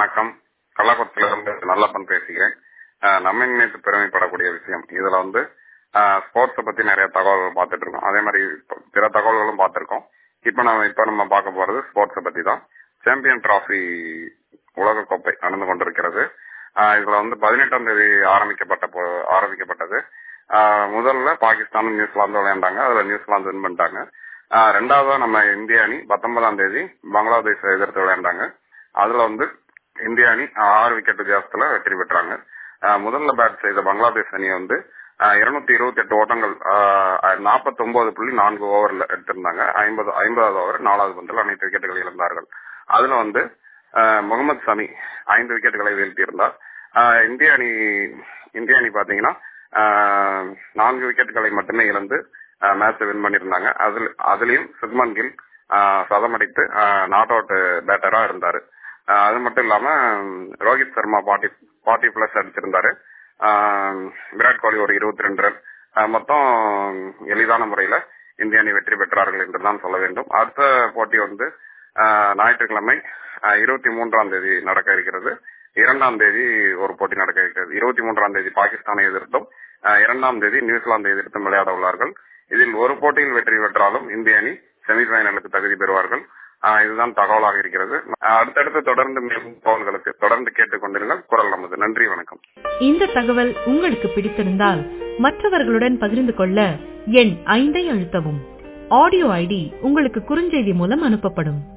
வணக்கம் கள்ளக்குளத்துல இருந்து நல்லப்பன் பேசுகிறேன் அஹ் நம்ம நினைத்து பெருமைப்படக்கூடிய விஷயம் இதுல வந்து ஸ்போர்ட்ஸை பத்தி நிறைய தகவல்கள் பார்த்துட்டு இருக்கோம் அதே மாதிரி இப்ப பிற தகவல்களும் பார்த்திருக்கோம் இப்ப நம்ம இப்ப நம்ம பார்க்க போறது ஸ்போர்ட்ஸை பத்தி தான் சாம்பியன் டிராஃபி உலக கோப்பை நடந்து கொண்டிருக்கிறது அஹ் இதுல வந்து பதினெட்டாம் தேதி ஆரம்பிக்கப்பட்ட போ- ஆரம்பிக்கப்பட்டது அஹ் முதல்ல பாகிஸ்தானும் நியூசிலாந்து விளையாண்டாங்க அதுல நியூசிலாந்து வின் பண்ணிட்டாங்க அஹ் ரெண்டாவதா நம்ம இந்திய அணி பத்தொன்பதாம் தேதி பங்களாதேஷை எதிர்த்து விளையாண்டாங்க அதுல வந்து இந்திய அணி ஆறு விக்கெட் வித்தியாசத்துல வெற்றி பெற்றாங்க அஹ் முதல்ல பேட் செய்த பங்களாதேஷ் அணி வந்து இருநூத்தி இருபத்தி எட்டு ஓட்டங்கள் நாற்பத்தி ஒன்பது புள்ளி நான்கு ஓவர்ல எடுத்திருந்தாங்க ஐம்பது ஐம்பதாவது ஓவர் நாலாவது பந்தில் அனைத்து விக்கெட்டுகளை இழந்தார்கள் அதுல வந்து அஹ், முகமது சமி ஐந்து விக்கெட்டுகளை வீழ்த்தியிருந்தார் அஹ், இந்திய அணி இந்திய அணி பாத்தீங்கன்னா அஹ், நான்கு விக்கெட்டுகளை மட்டுமே இழந்து மேட்ச் வின் பண்ணியிருந்தாங்க அதுல அதுலயும் சுக்மன் கில் அஹ், சதமடித்து நாட் அவுட் பேட்டரா இருந்தாரு அஹ், அது மட்டும் இல்லாம உம், Rohit Sharma forty forty plus அடிச்சிருந்தாரு அஹ், விராட் கோலி ஒரு இருபத்தி ரெண்டு ரன் அஹ், மொத்தம் எளிதான முறையில இந்திய அணி வெற்றி பெற்றார்கள் என்றுதான் சொல்ல வேண்டும் அடுத்த போட்டி வந்து அஹ், ஞாயிற்றுக்கிழமை இருபத்தி மூன்றாம் தேதி நடக்க இருக்கிறது இரண்டாம் தேதி ஒரு போட்டி நடக்க இருக்கிறது இருபத்தி மூன்றாம் தேதி பாகிஸ்தானை எதிர்த்தும் அஹ், இரண்டாம் தேதி நியூசிலாந்தை எதிர்த்தும் விளையாட உள்ளார்கள் இதில் ஒரு போட்டியில் வெற்றி பெற்றாலும் இந்திய அணி செமிஃபைனலுக்கு தகுதி பெறுவார்கள் அஹ், இதுதான் தகவலாக இருக்கிறது அஹ், அடுத்தடுத்து தொடர்ந்து மேலும் தகவல்களுக்கு தொடர்ந்து கேட்டுக்கொண்டிருங்கள் குரல் நமது நன்றி வணக்கம் இந்த தகவல் உங்களுக்கு பிடித்திருந்தால் மற்றவர்களுடன் பகிர்ந்து கொள்ள எண் ஐந்தை அழுத்தவும் ஆடியோ ஐடி உங்களுக்கு குறுஞ்செய்தி மூலம் அனுப்பப்படும்